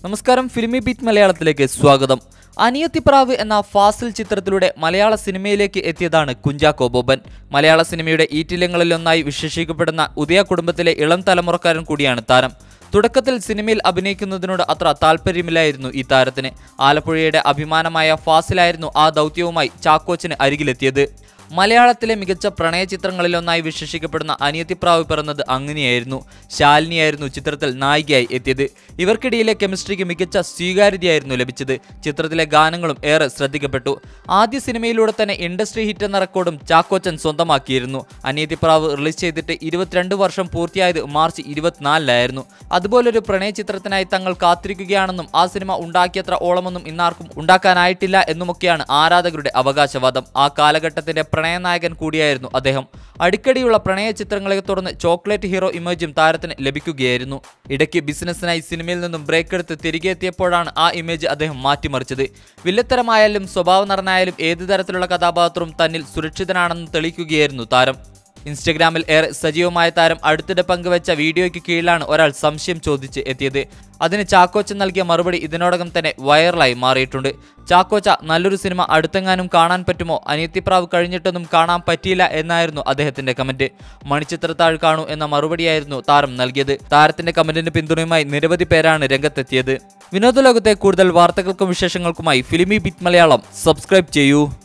നമസ്കാരം ഫിലിമി ബീറ്റ് മലയാളത്തിലേക്ക് സ്വാഗതം അനിയത്തിപ്രാവ് എന്ന ഫാസിൽ ചിത്രത്തിലൂടെ മലയാള സിനിമയിലേക്ക് എത്തിയതാണ് കുഞ്ചാക്കോ ബോബൻ മലയാള സിനിമയുടെ ഈറ്റില്ലങ്ങളിലൊന്നായി വിശേഷിക്കപ്പെടുന്ന ഉദയ കുടുംബത്തിലെ ഇളം തലമുറക്കാരൻ കൂടിയാണ് താരം തുടക്കത്തിൽ സിനിമയിൽ അഭിനയിക്കുന്നതിനോട് അത്ര താല്പര്യമില്ലായിരുന്നു ഈ താരത്തിന് ആലപ്പുഴയുടെ അഭിമാനമായ ഫാസിലായിരുന്നു ആ ദൗത്യവുമായി ചാക്കോച്ചിന് അരികിലെത്തിയത് മലയാളത്തിലെ മികച്ച പ്രണയ ചിത്രങ്ങളിലൊന്നായി വിശേഷിക്കപ്പെടുന്ന അനിയത്തിപ്രാവ് പിറന്നത് അങ്ങനെയായിരുന്നു ശാലിനിയായിരുന്നു ചിത്രത്തിൽ നായികയായി എത്തിയത് ഇവർക്കിടയിലെ കെമിസ്ട്രിക്ക് മികച്ച സ്വീകാര്യതയായിരുന്നു ലഭിച്ചത് ചിത്രത്തിലെ ഗാനങ്ങളും ഏറെ ശ്രദ്ധിക്കപ്പെട്ടു ആദ്യ സിനിമയിലൂടെ തന്നെ ഇൻഡസ്ട്രി ഹിറ്റ് എന്ന റെക്കോർഡും ചാക്കോച്ചൻ സ്വന്തമാക്കിയിരുന്നു അനിയത്തിപ്രാവ് റിലീസ് ചെയ്തിട്ട് ഇരുപത്തിരണ്ട് വർഷം പൂർത്തിയായത് മാർച്ച് ഇരുപത്തിനാലിലായിരുന്നു അതുപോലൊരു പ്രണയ ചിത്രത്തിനായി തങ്ങൾ കാത്തിരിക്കുകയാണെന്നും ആ സിനിമ ഉണ്ടാക്കിയത്ര ഓളമൊന്നും ഇന്നാർക്കും ഉണ്ടാക്കാനായിട്ടില്ല എന്നുമൊക്കെയാണ് ആരാധകരുടെ അവകാശവാദം ആ കാലഘട്ടത്തിന്റെ പ്രണയനായകൻ കൂടിയായിരുന്നു അദ്ദേഹം അടിക്കടിയുള്ള പ്രണയ ചിത്രങ്ങളെ തുടർന്ന് ചോക്ലേറ്റ് ഹീറോ ഇമേജും താരത്തിന് ലഭിക്കുകയായിരുന്നു ഇടയ്ക്ക് ബിസിനസ്സിനായി സിനിമയിൽ നിന്നും ബ്രേക്ക് എടുത്ത് തിരികെ എത്തിയപ്പോഴാണ് ആ ഇമേജ് അദ്ദേഹം മാറ്റിമറിച്ചത് വില്ലത്തരമായാലും സ്വഭാവ നടനായാലും ഏത് തരത്തിലുള്ള കഥാപാത്രവും തന്നിൽ സുരക്ഷിതനാണെന്ന് തെളിയിക്കുകയായിരുന്നു താരം ഇൻസ്റ്റഗ്രാമിൽ ഏറെ സജീവമായ താരം അടുത്തിടെ പങ്കുവച്ച വീഡിയോയ്ക്ക് കീഴിലാണ് ഒരാൾ സംശയം ചോദിച്ച് എത്തിയത് അതിന് ചാക്കോച്ച നൽകിയ മറുപടി ഇതിനോടകം തന്നെ വൈറലായി മാറിയിട്ടുണ്ട് ചാക്കോച്ച നല്ലൊരു സിനിമ അടുത്തെങ്ങാനും കാണാൻ പറ്റുമോ അനിയത്തിപ്രാവ് കഴിഞ്ഞിട്ടൊന്നും കാണാൻ പറ്റിയില്ല എന്നായിരുന്നു അദ്ദേഹത്തിന്റെ കമന്റ് മണിച്ചിത്രത്താഴ് കാണൂ എന്ന മറുപടിയായിരുന്നു താരം നൽകിയത് താരത്തിന്റെ കമന്റിന് പിന്തുണയുമായി നിരവധി പേരാണ് രംഗത്തെത്തിയത് വിനോദ ലോകത്തെ കൂടുതൽ വാർത്തകൾക്കും വിശേഷങ്ങൾക്കുമായി ഫിലിമി ബിറ്റ് മലയാളം സബ്സ്ക്രൈബ് ചെയ്യൂ